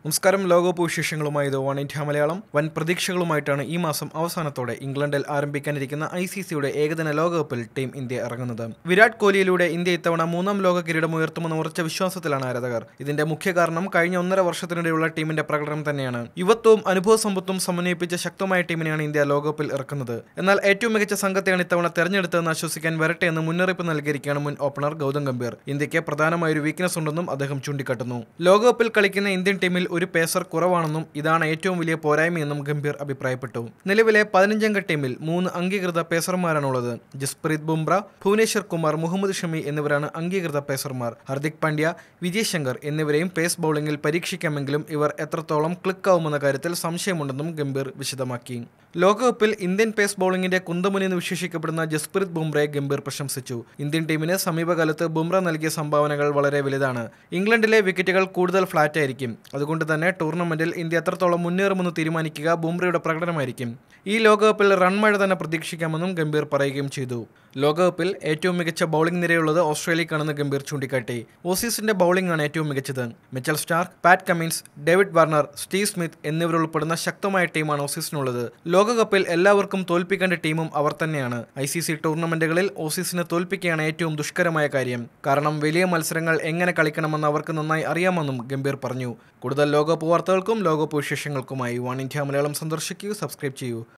നമസ്കാരം ലോകകപ്പ് വിശേഷങ്ങളുമായി ഇത് വൺ ഇന്ത്യ മലയാളം വൻ പ്രതീക്ഷകളുമായിട്ടാണ് ഈ മാസം അവസാനത്തോടെ ഇംഗ്ലണ്ടിൽ ആരംഭിക്കാനിരിക്കുന്ന ഐ സി സിയുടെ ഏകദിന ലോകകപ്പിൽ ടീം ഇന്ത്യ ഇറങ്ങുന്നത് വിരാട് കോഹ്ലിയിലൂടെ ഇന്ത്യ ഇത്തവണ മൂന്നാം ലോക കിരീടം ഉയർത്തുമെന്ന ഉറച്ച വിശ്വാസത്തിലാണ് ആരാധകർ ഇതിന്റെ മുഖ്യ കാരണം കഴിഞ്ഞ ഒന്നര വർഷത്തിനിടെയുള്ള ടീമിന്റെ പ്രകടനം തന്നെയാണ് യുവത്വവും അനുഭവ സമ്പത്തും സമന്വയിപ്പിച്ച ശക്തമായ ടീമിനെയാണ് ഇന്ത്യ ലോകകപ്പിൽ ഇറക്കുന്നത് എന്നാൽ ഏറ്റവും മികച്ച സംഘത്തെയാണ് ഇത്തവണ തെരഞ്ഞെടുത്തതെന്ന് ആശ്വസിക്കാൻ വരട്ടെ എന്ന് മുന്നറിയിപ്പ് നൽകിയിരിക്കുകയാണ് മുൻ ഓപ്പണർ ഗൗതം ഗംഭീർ ഇന്ത്യക്ക് പ്രധാനമായ ഒരു വീക്ക്നസ് ഉണ്ടെന്നും അദ്ദേഹം ചൂണ്ടിക്കാട്ടുന്നു ലോകകപ്പിൽ കളിക്കുന്ന ഇന്ത്യൻ ടീമിൽ ഒരു പേസർ കുറവാണെന്നും ഇതാണ് ഏറ്റവും വലിയ പോരായ്മയെന്നും ഗംഭീർ അഭിപ്രായപ്പെട്ടു നിലവിലെ പതിനഞ്ചംഗ ടീമിൽ മൂന്ന് അംഗീകൃത പേസർമാരാണുള്ളത് ജസ്പ്രീത് ബുംറ ഭുവനേശ്വർ കുമാർ മുഹമ്മദ് ഷമി എന്നിവരാണ് അംഗീകൃത പേസർമാർ ഹർദിക് പാണ്ഡ്യ വിജയ് ശങ്കർ എന്നിവരെയും പേസ് ബൗളിംഗിൽ പരീക്ഷിക്കാമെങ്കിലും ഇവർ എത്രത്തോളം ക്ലിക്കാവുമെന്ന കാര്യത്തിൽ സംശയമുണ്ടെന്നും ഗംഭീർ വിശദമാക്കി ലോകകപ്പിൽ ഇന്ത്യൻ പേസ് ബൗളിംഗിന്റെ കുന്തമുനി എന്ന് വിശേഷിക്കപ്പെടുന്ന ജസ്പ്രീത് ബുംറയെ ഗംഭീർ പ്രശംസിച്ചു ഇന്ത്യൻ ടീമിന് സമീപകാലത്ത് ബുംറ നൽകിയ സംഭാവനകൾ വളരെ വലുതാണ് ഇംഗ്ലണ്ടിലെ വിക്കറ്റുകൾ കൂടുതൽ ഫ്ലാറ്റ് ആയിരിക്കും അതുകൊണ്ട് തന്നെ ടൂർണമെന്റിൽ ഇന്ത്യ എത്രത്തോളം മുന്നേറുമെന്ന് തീരുമാനിക്കുക ബുംറയുടെ പ്രകടനമായിരിക്കും ഈ ലോകകപ്പിൽ റൺ മഴ തന്നെ പ്രതീക്ഷിക്കാമെന്നും ഗംഭീർ പറയുകയും ചെയ്തു ലോകകപ്പിൽ ഏറ്റവും മികച്ച ബൗളിംഗ് നിരയുള്ളത് ഓസ്ട്രേലിയക്കാണെന്ന് ഗംഭീർ ചൂണ്ടിക്കാട്ടി ഓസീസിന്റെ ബൗളിംഗ് ആണ് ഏറ്റവും മികച്ചത് Mitchell Starc Pat Cummins David Warner Steve Smith എന്നിവരുൾപ്പെടുന്ന ശക്തമായ ടീമാണ് ഓസീസിനുള്ളത് ലോകകപ്പിൽ എല്ലാവർക്കും തോൽപ്പിക്കേണ്ട ടീമും അവർ തന്നെയാണ് ഐ സി സി ടൂർണമെന്റുകളിൽ ഓസീസിനെ തോൽപ്പിക്കുകയാണ് ഏറ്റവും ദുഷ്കരമായ കാര്യം കാരണം വലിയ മത്സരങ്ങൾ എങ്ങനെ കളിക്കണമെന്ന് അവർക്ക് നന്നായി അറിയാമെന്നും ഗംഭീർ പറഞ്ഞു കൂടുതൽ ലോകകപ്പ് വാർത്തകൾക്കും ലോകകപ്പ് വിശേഷങ്ങൾക്കുമായി വൺ ഇന്ത്യ മലയാളം സന്ദർശിക്കൂ സബ്സ്ക്രൈബ് ചെയ്യൂ